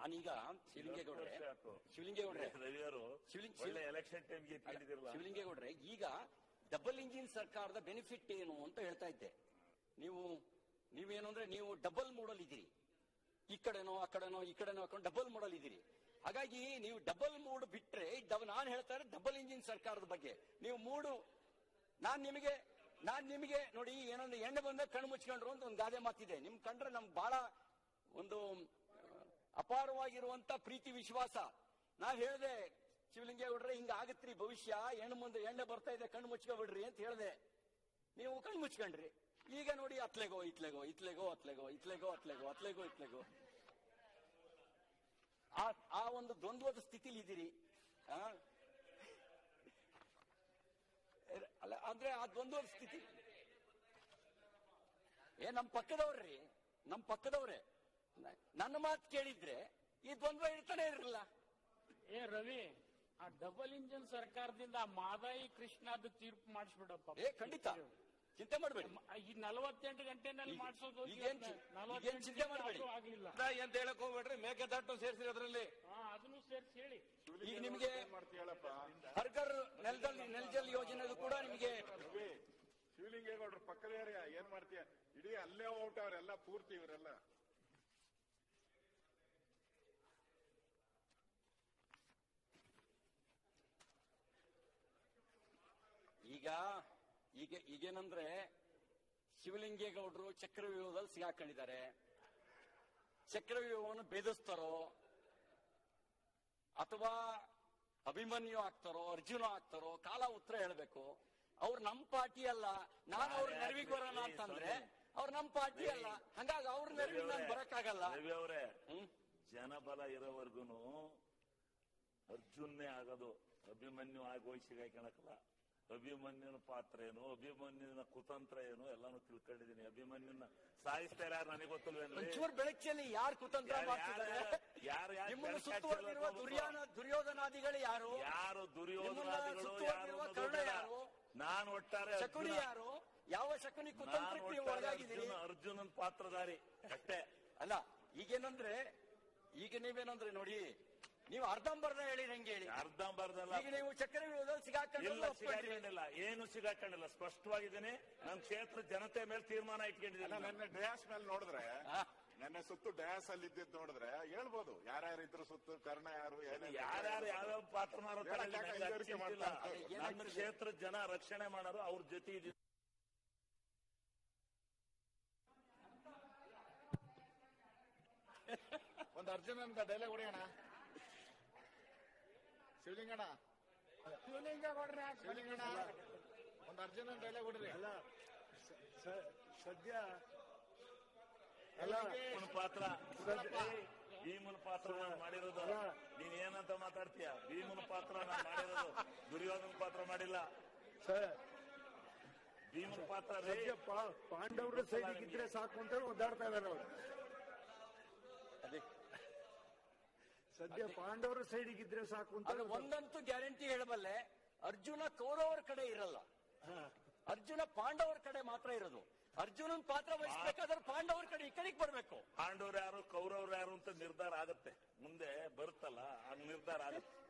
ನಾನೀಗ ಶಿವಲಿಂಗೇಗೌಡ್ರೆ ಹತ್ತು ವರ್ಷ ಆಯ್ತು. ಶಿವಲಿಂಗೇಗೌಡ್ರೆ ರವಿಯವರು ಶಿವಲಿಂಗ್- ಒಳ್ಳೆ ಎಲೆಕ್ಷನ್ ಟೈಮ್ಗೆ ಇಟ್ಕೊಂಡಿದಿರಲ್ಲ ಶಿವಲಿಂಗೇಗೌಡ್ರೆ ಈಗ ಡಬಲ್ ಇಂಜಿನ್ ಸರ್ಕಾರದ ಬೆನಿಫಿಟ್ ಏನು ಅಂತ ಹೇಳ್ತಾ ಇದ್ದೆ ನೀವು ನೀವೇನು ಅಂದ್ರೆ ನೀವು ಡಬಲ್ ಮೋಡಲ್ ಇದ್ದೀರಿ ಈ ಕಡೆನೋ ಆ ಕಡೆನೋ ಈ ಕಡೆನೋ ಹಾಕೊಂಡು ಡಬಲ್ ಮೋಡಲ್ ಇದ್ದೀರಿ ಹಾಗಾಗಿ ನೀವು ಡಬಲ್ ಮೂಡ್ ಬಿಟ್ರೆ ನಾನು ಹೇಳ್ತಾ ಇರೋದು ಡಬಲ್ ಇಂಜಿನ್ ಸರ್ಕಾರದ ಬಗ್ಗೆ ನೀವು ಮೂಡು ನಾನ್ ನಿಮಗೆ ನಾನ್ ನಿಮಗೆ ನೋಡಿ ಏನಂದ್ರೆ ಎಣ್ಣೆ ಬಂದ ಕಣ್ಣು ಮುಚ್ಕೊಂಡ್ರು ಅಂತ ಒಂದು ಗಾದೆ ಮಾತಿದೆ ನಿಮ್ ಕಂಡ್ರೆ ನಮ್ಗೆ ಬಹಳ ಒಂದು ಆ, ಅಪಾರವಾಗಿರುವಂತ ಪ್ರೀತಿ ವಿಶ್ವಾಸ ನಾ ಹೇಳ್ದೆ ಶಿವಲಿಂಗೇಗೌಡ್ರೆ ಹಿಂಗ ಆಗತ್ರಿ ಭವಿಷ್ಯ ಹೆಣ್ಣು ಮುಂದೆ ಎಣ್ಣೆ ಬರ್ತಾ ಇದೆ ಕಣ್ಣು ಮುಚ್ಕೊಬಿಡ್ರಿ ಅಂತ ಹೇಳ್ದೆ ನೀವು ಕಣ್ಣು ಮುಚ್ಕೊಂಡ್ರಿ ಈಗ ನೋಡಿ ಅತ್ಲೆಗೋ ಇತ್ಲೆಗೋ ಇತ್ಲೆಗೋ ಅತ್ಲೆಗೋ ಇತ್ಲೆಗೋ ಅತ್ಲೆಗೋ ಅತ್ಲೆಗೋ ಇತ್ಲೆಗೋ ಆ ಆ ಒಂದು ದ್ವಂದ್ವದ ಸ್ಥಿತಿಲಿ ಇದ್ದೀರಿ ಆ? ಅಲ್ಲ ಅಂದ್ರೆ ಆ ದ್ವಂದ್ವದ ಸ್ಥಿತಿ ಏ ನಮ್ ಪಕ್ಕದವ್ರಿ ನಮ್ ಪಕ್ಕದವ್ರೆ ನ- ನನ್ನ ಮಾತು ಕೇಳಿದ್ರೆ ಈ ದ್ವಂದ್ವ ಇರ್ತಾನೆ ಇರಲಿಲ್ಲ ಏ ರವಿ ಆ ಡಬಲ್ ಇಂಜಿನ್ ಸರ್ಕಾರದಿಂದ ಆ ಮಾದಾಯಿ ಕೃಷ್ಣದ ತೀರ್ಪು ಮಾಡಿಸ್ಬಿಡಪ್ಪ ಏ ಖಂಡಿತ ಚಿಂತೆ ಮಾಡಬೇಡಿ ಈ ನಲವತ್ತೆಂಟು ಗಂಟೆನಲ್ಲಿ ಈಗ- ಮಾಡಿಸೋದು ಈಗೇನ್ ಚಿ- ಈಗೇನ್ ಚಿಂತೆ ಮಾಡ್ಬೇಡಿ. ಆಗ್ಲಿಲ್ಲ ಎಂತ ಹೇಳಕ್ ಹೋಗ್ಬೇಡ್ರಿ ಮೇಕೆದಾಟು ಸೇರಿಸಿರಿ ಅದರಲ್ಲಿ ಹಾ ಅದನ್ನು ಸೇರಿಸಿ ಹೇಳಿ ಈಗ ನಿಮಗೆ ಮಾಡ್ತೀಯಲ್ಲಪ್ಪ ಹರ್ಗರ್ ನೆಲದಲ್ಲಿ ನೆಲಜಲ್ ಯೋಜನೆದು ಕೂಡ ನಿಮಗೆ ರವಿ ಶಿವಲಿಂಗೇಗೌಡ್ರ ಪಕ್ಕದ ಏರಿಯಾ ಏನ್ ಮಾಡ್ತೀಯ ಇಡೀ ಅಲ್ಲೇ ಔಟ್ ಅವ್ರೆಲ್ಲ ಪೂರ್ತಿ ಇವರೆಲ್ಲ ಈಗ ಈಗ ಈಗೇನಂದ್ರೆ ಶಿವಲಿಂಗೇಗೌಡರು ಚಕ್ರವ್ಯೂಹದಲ್ಲಿ ಸಿಗಾಕೊಂಡಿದ್ದಾರೆ ಚಕ್ರವ್ಯೂಹವನ್ನು ಭೇದಿಸ್ತಾರೋ ಅಥವಾ ಅಭಿಮನ್ಯು ಆಗ್ತಾರೋ ಅರ್ಜುನ ಆಗ್ತಾರೋ ಕಾಲ ಉತ್ತರ ಹೇಳ್ಬೇಕು ಅವ್ರು ನಮ್ ಪಾರ್ಟಿ ಅಲ್ಲ ನಾನು ಅವ್ರ ನೆರವಿಗೆ ಬರೋಣ ಅಂತಂದ್ರೆ ಅವ್ರು ನಮ್ ಪಾರ್ಟಿ ಅಲ್ಲ ಹಂಗಾಗಿ ಅವ್ರ ನೆರವಿಗೆ ನಾನು ಬರಕ್ಕಾಗಲ್ಲ ರವಿ ಅವರೇ ಹ್ಮ್ ಜನಬಲ ಇರೋವರ್ಗುನು ಅರ್ಜುನ್ನೇ ಆಗೋದು ಅಭಿಮನ್ಯು ಆಗೋಯ್ ಸಿಗಾಕಣಕಲ್ಲ ಅಭಿಮನ್ಯುನ ಪಾತ್ರ ಏನು ಅಭಿಮನ್ಯುನ ಕುತಂತ್ರ ಏನು ಎಲ್ಲಾನು ತಿಳ್ಕೊಂಡಿದೀನಿ ಅಭಿಮನ್ಯುನ ಸಾಯಿಸ್ತಾರೆ ಯಾರು ನನಗೆ ಗೊತ್ತಿಲ್ವೇನ್ರಿ ಒಂಚೂರು ಬೆಳಕಿಯಲ್ಲಿ ಯಾರು ಕುತಂತ್ರ ಯಾರು- ಮಾಡ್ತಿದ್ದಾರೆ ಯಾರು- ಯಾರು- ಯಾರು ನಿಮ್ಮನ್ನು ಬೆಳಕಾಗಿ ಸುತ್ತುವರೆದಿರುವ ಚೆಲ್ಲೋದು ದುರ್ಯಾನ ದುರ್ಯೋಧನಾದಿಗಳು ಯಾರು ಯಾರು ದುರ್ಯೋಧನಾದಿಗಳು ನಿಮ್ಮನ್ನ ಯಾರು ಸುತ್ತುವರೆದಿರುವ ಅನ್ನೋದು ಕರ್ಣ ಬೇಡ. ಯಾರು? ನಾನು ಒಟ್ಟಾರೆ ಶಕುನಿ ಅರ್ಜುನ. ಯಾರು ಯಾವ ಶಕುನಿ ನಾನು ಕುತಂತ್ರಕ್ಕೆ ನೀವು ಒಟ್ಟಾರೆ ಒಳಗಾಗಿದ್ದೀರಿ ಅರ್ಜುನ ಅರ್ಜುನನ್ ಪಾತ್ರಧಾರಿ ಅಷ್ಟೇ ಅಲ್ಲ ಈಗೇನಂದ್ರೆ ಈಗ ನೀವೇನಂದ್ರೆ ನೋಡಿ ನೀವು ಅರ್ಧಂಬರ್ಧ ಹೇಳಿ ಹೆಂಗೆ ಹೇಳಿ ಅರ್ಧಂಬರ್ಧಲ್ಲ ಈಗ ನೀವು ಚಕ್ರವ್ಯೂಹದಲ್ಲಿ ಸಿಗಾಕೊಂಡು ಇಲ್ಲ ಸಿಗಾಕೊಂಡಿಲ್ಲ ಏನು ಸಿಗಾಕೊಂಡಿಲ್ಲ ಸ್ಪಷ್ಟವಾಗಿದ್ದೀನಿ ನನ್ನ ಕ್ಷೇತ್ರ ಜನತೆ ಮೇಲೆ ತೀರ್ಮಾನ ಅಲ್ಲ ಇಟ್ಕೊಂಡಿದ್ದೀನಿ ನನ್ನ ಡಯಾಸ್ ಮೇಲೆ ನೋಡಿದ್ರೆ ಆ. ನನ್ನ ಸುತ್ತು ಡಯಾಸ್ ಅಲ್ಲಿ ಇದ್ದಿದ್ ನೋಡಿದ್ರೆ ಹೇಳ್ಬೋದು ಯಾರ್ಯಾರು ಇದ್ರು ಸುತ್ತು ಕರ್ಣ ಯಾರು ಏನೇನ್ ಯಾರ್ಯಾರು ಯಾವ್ಯಾವ ಪಾತ್ರ ಮಾಡೋ ತರ ಬೇಡ, ಯಾಕೆ ನನಗೆ ಹಿಂಜರಿಕೆ ಅಚ್ಚುತ್ತಿಲ್ಲ. ಮಾಡ್ತಾರೆ? ಅದೇ ನನ್ನ ಏನಾಗ್ತದೆ? ಕ್ಷೇತ್ರ ಜನ ರಕ್ಷಣೆ ಮಾಡೋರು ಅವ್ರ ಜೊತೆ ಇದ್ದೀನಿ ಒಂದು ಅರ್ಜುನನ್ ಡೈಲಾಗ್ ಹೊಡೆಯೋಣ ಶಿವಲಿಂಗಣ್ಣ ಶಿವಲಿಂಗಣ್ಣ ಒಂದು ಅರ್ಜುನನ್ ಡೈಲಾಗ್ ಹೊಡ್ರಿ ಅಲ್ಲ ಸ- ಸ- ಸದ್ಯ ಅಲ್ಲ ಭೀಮನ ಪಾತ್ರ ಏಯ್, ಭೀಮನ ಪಾತ್ರ ನಾನು ಮಾಡಿರೋದು ಅಲ್ಲ. ನೀನ್ ಏನಂತ ಮಾತಾಡ್ತೀಯ ಭೀಮನ ಪಾತ್ರ ನಾನು ಮಾಡಿರೋದು ದುರ್ಯೋಧನ ಪಾತ್ರ ಮಾಡಿಲ್ಲ ಸ- ಭೀಮನ ಪಾತ್ರ ರೀ ಸದ್ಯ ಪಾ- ಪಾಂಡವರ ಸೈಡಿಗೆ ಇದ್ರೆ ಸಾಕು ಅಂತ ಒದ್ದಾಡ್ತಾ ಇದಾರೆ ಅವರು ಅದೇ ಸದ್ಯ ಪಾಂಡವರ ಸೈಡಿಗೆ ಇದ್ರೆ ಸಾಕು ಅಂತ ಅದು ಒಂದಂತೂ ಗ್ಯಾರಂಟಿ ಹೇಳಬಲ್ಲೆ ಅರ್ಜುನ ಕೌರವರ ಕಡೆ ಇರಲ್ಲ ಹಾ. ಅರ್ಜುನ ಪಾಂಡವರ ಕಡೆ ಮಾತ್ರ ಇರೋದು ಅರ್ಜುನನ್ ಪಾತ್ರ ವಹಿಸಬೇಕಾದ್ರೆ ಪಾಂಡವರ ಕಡೆ ಈ ಕಡೆಗೆ ಬರ್ಬೇಕು ಪಾಂಡವ್ರು ಯಾರು ಕೌರವ್ರು ಯಾರು ಅಂತ ನಿರ್ಧಾರ ಆಗತ್ತೆ ಮುಂದೆ ಬರುತ್ತಲ್ಲ ಆ ನಿರ್ಧಾರ ಆಗತ್ತೆ